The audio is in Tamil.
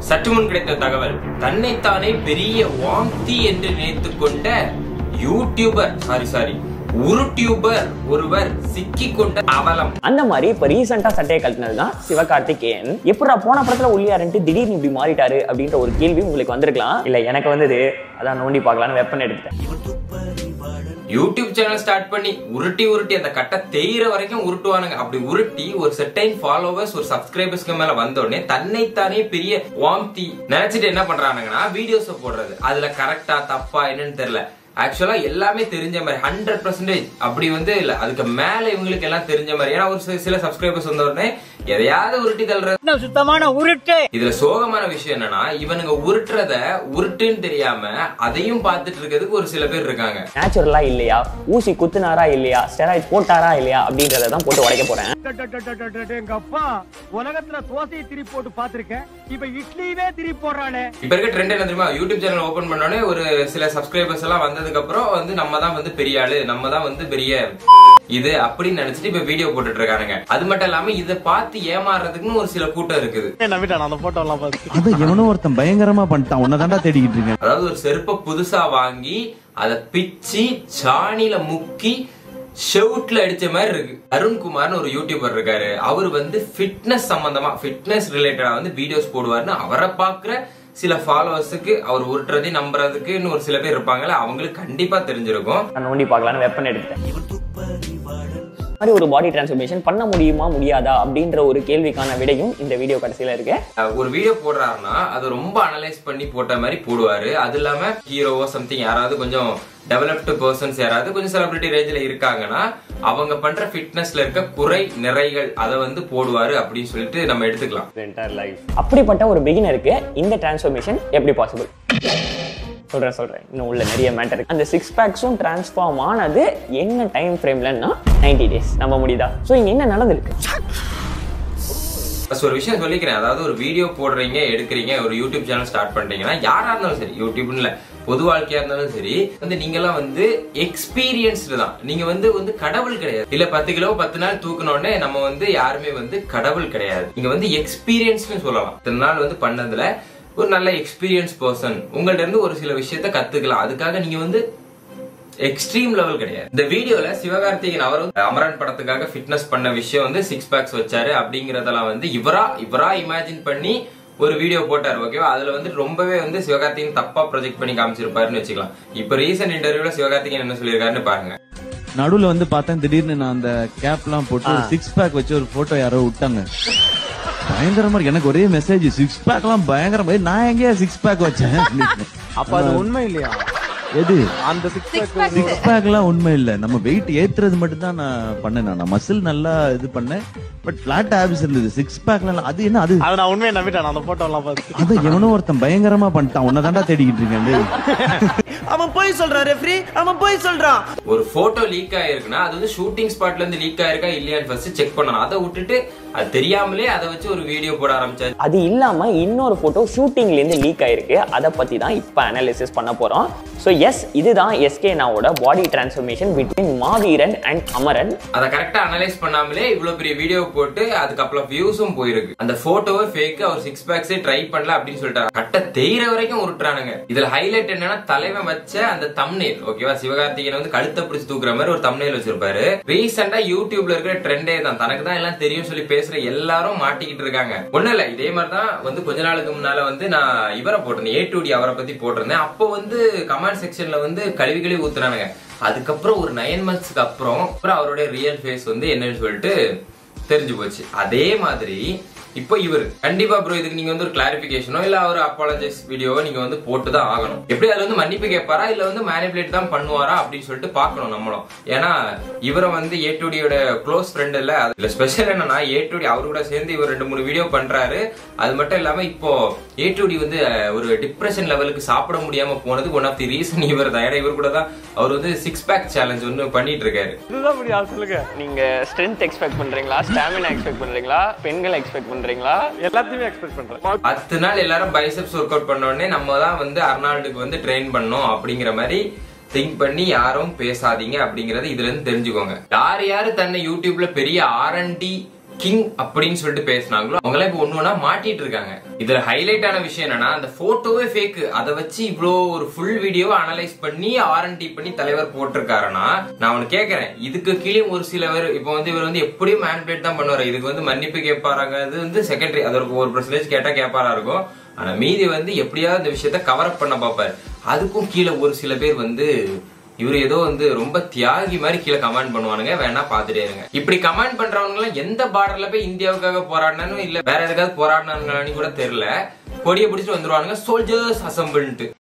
சற்று முன் கிடைத்த தகவல் தன்னைத்தானே பெரிய வாந்தி என்று நினைத்துக் கொண்ட யூடியூபர் சாரி சாரி உருட்டியூபர் ஒருவர் சிக்கிக் கொண்ட அவலம் அந்த மாதிரி இப்ப ரீசெண்டா சட்டையை கழட்டினது தான் சிவகார்த்திகேயன் எப்படா போன படத்துல ஒல்லியாருன்ட்டு திடீர்னு இப்படி மாறிட்டாரு அப்படின்ற ஒரு கேள்வி உங்களுக்கு வந்திருக்கலாம் இல்ல எனக்கு வந்தது அதான் நோண்டி பார்க்கலாம்னு வெப்பன் எடுத்துட்டேன் யூடியூப் சேனல் ஸ்டார்ட் பண்ணி உருட்டி உருட்டி அந்த கட்டை தேயிற வரைக்கும் உருட்டுவானுங்க அப்படி உருட்டி ஒரு செட்டைன் ஃபாலோவர்ஸ் ஒரு சப்ஸ்கிரைபர்ஸ்க்கு மேல வந்த உடனே தன்னைத்தானே பெரிய வாம்தி நினைச்சிட்டு என்ன பண்றானுங்கன்னா வீடியோஸ் போடுறது அதுல கரெக்டா தப்பா என்னன்னு தெரியல ஆக்சுவலா எல்லாமே தெரிஞ்ச மாதிரி ஹண்ட்ரட் பர்சன்டேஜ் அப்படி வந்து இல்ல அதுக்கு மேல இவங்களுக்கு எல்லாம் தெரிஞ்ச மாதிரி ஏன்னா ஒரு சில- சில சப்ஸ்கிரைபர்ஸ் வந்த உடனே எதையாவது உருட்டி தள்ளுறது சுத்தமான உருட்டு இதுல சோகமான விஷயம் என்னன்னா இவனுங்க உருட்டுறத உருட்டுன்னு தெரியாம அதையும் பார்த்துட்டு இருக்கிறதுக்கு ஒரு சில பேர் இருக்காங்க நேச்சுரலா இல்லையா ஊசி குத்துனாரா இல்லையா ஸ்டெராய்ட் போட்டாரா இல்லையா அப்படின்றத தான் போட்டு உடைக்க போறேன் எங்க அப்பா உலகத்துல தோசையை திருப்பி போட்டு பாத்திருக்கேன் இப்ப இட்லியவே திருப்பி போடுறானே இப்ப இருக்க ட்ரெண்ட் என்ன தெரியுமா யூடியூப் சேனல் ஓபன் பண்ணோடனே ஒரு சில சப்ஸ்கிரைபர்ஸ் எல்லாம் வந்ததுக்கு அப்புறம் வந்து நம்ம தான் வந்து பெரிய ஆளு நம்ம தான் வந்து பெரிய இது அப்படின்னு நினைச்சிட்டு இப்ப வீடியோ போட்டுட்டு இருக்கானுங்க அது மட்டும் இல்லாம இதை பார்த்து ஏமாறுறதுக்குன்னு ஒரு சில கூட்டம் இருக்குது நம்பிட்டான் அந்த போட்டோ எல்லாம் பார்த்து அத எவனோ ஒருத்தன் பயங்கரமா பண்ணிட்டான் உன்னதாண்டா தேடிக்கிட்டு இருக்கேன் அதாவது ஒரு செருப்பை புதுசா வாங்கி அதை பிச்சு சாணியில முக்கி ஷெவுட்ல அடிச்ச மாதிரி இருக்கு அருண்குமார்னு ஒரு யூடியூபர் இருக்காரு அவர் வந்து ஃபிட்னஸ் சம்பந்தமா ஃபிட்னஸ் ரிலேட்டடா வந்து வீடியோஸ் போடுவாருன்னு அவரை பாக்குற சில ஃபாலோவர்ஸுக்கு அவர் உருட்டுறதையும் நம்புறதுக்கு இன்னும் ஒரு சில பேர் இருப்பாங்கல்ல அவங்களுக்கு கண்டிப்பா தெரிஞ்சிருக்கும் நான் நோண்டி பார்க்கலாம்னு வெப்பன் எடுத்துட்டேன் மாதிரி ஒரு பாடி டிரான்ஸ்ஃபர்மேஷன் பண்ண முடியுமா முடியாதா அப்படின்ற ஒரு கேள்விக்கான விடையும் இந்த வீடியோ கடைசியில இருக்கு அஹ் ஒரு வீடியோ போடுறாருன்னா அது ரொம்ப அனலைஸ் பண்ணி போட்ட மாதிரி போடுவாரு அது இல்லாம ஹீரோவோ சம்திங் யாராவது கொஞ்சம் டெவலப்டு பர்சன்ஸ் யாராவது கொஞ்சம் செலிபிரிட்டி ரேஞ்சில் இருக்காங்கன்னா அவங்க பண்ற ஃபிட்னஸ்ல இருக்க குறை நிறைகள் அதை வந்து போடுவாரு அப்படின்னு சொல்லிட்டு நம்ம எடுத்துக்கலாம் அப்படிப்பட்ட ஒரு பிகினருக்கு இந்த டிரான்ஸ்ஃபர்மேஷன் எப்படி பாசிபிள் சொல்றேன் சொல்றேன் இன்னும் உள்ள நிறைய மேட்டர் அந்த சிக்ஸ் பேக்ஸும் டிரான்ஸ்ஃபார்ம் ஆனது என்ன டைம் ஃப்ரேம்லன்னா 90 டேஸ் நம்ப முடியுதா ஸோ இங்க என்ன நடந்திருக்கு ஃபர்ஸ்ட் ஒரு விஷயம் சொல்லிக்கிறேன் அதாவது ஒரு வீடியோ போடுறீங்க எடுக்கிறீங்க ஒரு யூடியூப் சேனல் ஸ்டார்ட் பண்றீங்கன்னா யாரா இருந்தாலும் சரி யூடியூப்னு இல்ல பொது வாழ்க்கையா இருந்தாலும் சரி வந்து நீங்க எல்லாம் வந்து எக்ஸ்பீரியன்ஸ்டு தான் நீங்க வந்து வந்து கடவுள் கிடையாது இல்ல பத்து கிலோ பத்து நாள் தூக்குன உடனே நம்ம வந்து யாருமே வந்து கடவுள் கிடையாது நீங்க வந்து எக்ஸ்பீரியன்ஸ்னு சொல்லலாம் இத்தனை நாள் வந்து பண்ணதுல ஒரு நல்ல எக்ஸ்பீரியன்ஸ் பர்சன் உங்கள்ட்ட இருந்து ஒரு சில விஷயத்த கத்துக்கலாம் அதுக்காக நீங்க வந்து எக்ஸ்ட்ரீம் லெவல் கிடையாது இந்த வீடியோல சிவகார்த்திகேயன் அவர் வந்து அமரன் படத்துக்காக ஃபிட்னஸ் பண்ண விஷயம் வந்து சிக்ஸ் பேக்ஸ் வச்சாரு அப்படிங்கறதெல்லாம் வந்து இவரா இவரா இமேஜின் பண்ணி ஒரு வீடியோ போட்டாரு ஓகேவா அதுல வந்து ரொம்பவே வந்து சிவகார்த்திகேயன் தப்பா ப்ரொஜெக்ட் பண்ணி காமிச்சிருப்பாருன்னு வச்சுக்கலாம் இப்ப ரீசெண்ட் இன்டர்வியூல சிவகார்த்திகேயன் என்ன சொல்லியிருக்காருன்னு பாருங்க நடுவுல வந்து பார்த்தேன் திடீர்னு நான் அந்த கேப் எல்லாம் போட்டு சிக்ஸ் பேக் வச்சு ஒரு போட்டோ யாரோ விட்டாங்க பயங்கரமா இருக்கு. எனக்கு ஒரே மெசேஜ் சிக்ஸ் பேக் எல்லாம் பயங்கரமா ஏய், நான் எங்கேயா சிக்ஸ் பேக் வச்சேன் அப்படின்னு. அப்ப அது உண்மை இல்லையா எது அந்த சிக்ஸ் சிக்ஸ் பேக் எல்லாம் உண்மை இல்ல நம்ம வெயிட் ஏத்துறது மட்டும் தான் நான் பண்ணேன் நான் மசில் நல்லா இது பண்ணேன் பட் பிளாட் ஆபிஸ் இருந்தது சிக்ஸ் பேக்லாம் அது என்ன அது அது நான் உண்மையை நம்பிட்டான் அந்த போட்டோ எல்லாம் பார்த்து அத எவனோ ஒருத்தன் பயங்கரமா பண்ணிட்டான் உன்னதாண்டா தேடிக்கிட்டு இருக்கேன் டேய். அவன் போய் சொல்றான் ரெஃப்ரி அவன் போய் சொல்றான் ஒரு போட்டோ லீக் ஆயிருக்குன்னா அது வந்து ஷூட்டிங் ஸ்பாட்ல இருந்து லீக் ஆயிருக்கா இல்லையான்னு ஃபர்ஸ்ட் செக் பண்ணணும் அதை விட்டுட்டு அது தெரியாமலே அதை வச்சு ஒரு வீடியோ போட ஆரம்பிச்சாரு அது இல்லாம இன்னொரு போட்டோ ஷூட்டிங்ல இருந்து லீக் ஆயிருக்கு அதை பத்தி தான் இப்ப அனாலிசிஸ் பண்ண போறோம் ஸோ எஸ் இதுதான் எஸ்கே நாவோட body transformation between Maaveeran and Amaran அதை கரெக்டா அனலைஸ் பண்ணாமலே இவ்வளவு பெரிய வீடியோ போட்டு அதுக்கப்புறம் வியூஸும் போயிருக்கு அந்த போட்டோவை ஃபேக் அவர் சிக்ஸ் பேக்ஸே ட்ரை பண்ணல அப்படின்னு சொல்லிட்டாரு கட்ட தெய்ற வரைக்கும் உருட்டுறானுங்க இதுல ஹைலைட் என்னன்னா தலைவன் வச்ச அந்த தம்னேல் ஓகேவா சிவகார்த்திகேயன் வந்து கழுத்தை பிடிச்சு தூக்குற மாதிரி ஒரு தம்னேல் வச்சிருப்பாரு ரீசெண்டா யூடியூப்ல இருக்கிற ட்ரெண்டே தான் தனக்கு தான் எல்லாம் தெரியும் சொல்லி பேசுற எல்லாரும் மாட்டிக்கிட்டு இருக்காங்க ஒண்ணு இல்ல இதே மாதிரி தான் வந்து கொஞ்ச நாளுக்கு முன்னால வந்து நான் இவரை போட்டிருந்தேன் ஏ டு டி அவரை பத்தி போட்டிருந்தேன் அப்போ வந்து கமெண்ட் செக்ஷன்ல வந்து கழுவி கழுவி ஊத்துறானுங்க அதுக்கப்புறம் ஒரு நைன் மந்த்ஸ்க்கு அப்புறம் அப்புறம் அவருடைய ரியல் ஃபேஸ் வந்து என்னன்னு சொல்லிட்டு தெரிஞ்சு போச்சு அதே மாதிரி இப்போ இவர் கண்டிப்பா ப்ரோ இதுக்கு நீங்க வந்து ஒரு கிளாரிபிகேஷனோ இல்ல ஒரு அப்பாலஜைஸ் வீடியோவோ நீங்க வந்து போட்டு தான் ஆகணும் எப்படி அதுல வந்து மன்னிப்பு கேட்பாரா இல்ல வந்து மேனிபுலேட் தான் பண்ணுவாரா அப்படின்னு சொல்லிட்டு பார்க்கணும் நம்மளும் ஏன்னா இவரை வந்து ஏ டு டியோட க்ளோஸ் ஃப்ரெண்ட் இல்ல அதுல ஸ்பெஷல் என்னன்னா ஏ டு டி அவரு கூட சேர்ந்து இவர் ரெண்டு மூணு வீடியோ பண்றாரு அது மட்டும் இல்லாம இப்போ ஏ டு டி வந்து அஹ், ஒரு டிப்ரெஷன் லெவலுக்கு சாப்பிட முடியாம போனதுக்கு ஒன் ஆஃப் தி ரீசன் இவர் தான் ஏன்னா இவர் கூட தான் அவர் வந்து சிக்ஸ் பேக் சேலஞ்ச் ஒன்னு பண்ணிட்டு இருக்காரு இதுதான் முடியா சொல்லுங்க நீங்க ஸ்ட்ரென்த் எக்ஸ்பெக்ட் பண்றீங்களா ஸ்டாமினா எக்ஸ்பெக்ட் பண்றீங்களா பெண்கள் எக்ஸ்பெக்ட் பண்றீங்களா எல்லாத்தையுமே எக்ஸ்பெக்ட் பண்றேன் பத்து நாள் எல்லாரும் பைசப்ஸ் ஒர்க் அவுட் பண்ண உடனே நம்ம தான் வந்து அர்னால்டுக்கு வந்து ட்ரெயின் பண்ணோம் அப்படிங்கிற மாதிரி திங்க் பண்ணி யாரும் பேசாதீங்க அப்படிங்கறது இதுல இருந்து தெரிஞ்சுக்கோங்க யார் யாரு தன்னை யூடியூப்ல பெரிய ஆர் டி கிங் அப்படின்னு சொல்லிட்டு பேசினாங்களோ அவங்க எல்லாம் இப்ப ஒண்ணு ஒண்ணா மாட்டிட்டு இருக்காங்க இதுல ஹைலைட் ஆன விஷயம் என்னன்னா அந்த போட்டோவே ஃபேக் அதை வச்சு இவ்ளோ ஒரு ஃபுல் வீடியோவை அனலைஸ் பண்ணி ஆர்என்டி பண்ணி தலைவர் போட்டிருக்காருன்னா நான் அவனு கேக்குறேன் இதுக்கு கீழே ஒரு சிலவர் இப்போ வந்து இவர் வந்து எப்படியும் மேன்பேட் தான் பண்ணுவாரு இதுக்கு வந்து மன்னிப்பு கேட்பாராங்க அது வந்து செகண்டரி அது ஒரு ஒரு பர்சன்டேஜ் கேட்டா கேட்பாரா இருக்கும் ஆனா மீதி வந்து எப்படியாவது இந்த விஷயத்த கவர் அப் பண்ண பார்ப்பாரு அதுக்கும் கீழே ஒரு சில பேர் வந்து இவர் ஏதோ வந்து ரொம்ப தியாகி மாதிரி கீழே கமெண்ட் பண்ணுவானுங்க வேணா பாத்துட்டே இருங்க இப்படி கமெண்ட் பண்றவங்க எல்லாம் எந்த பார்டர்ல போய் இந்தியாவுக்காக போராடினாலும் இல்ல வேற எதுக்காவது போராடினாங்களான்னு கூட தெரியல கொடியை பிடிச்சிட்டு வந்துருவானுங்க சோல்ஜர்ஸ் அசம்பிள்ட்டு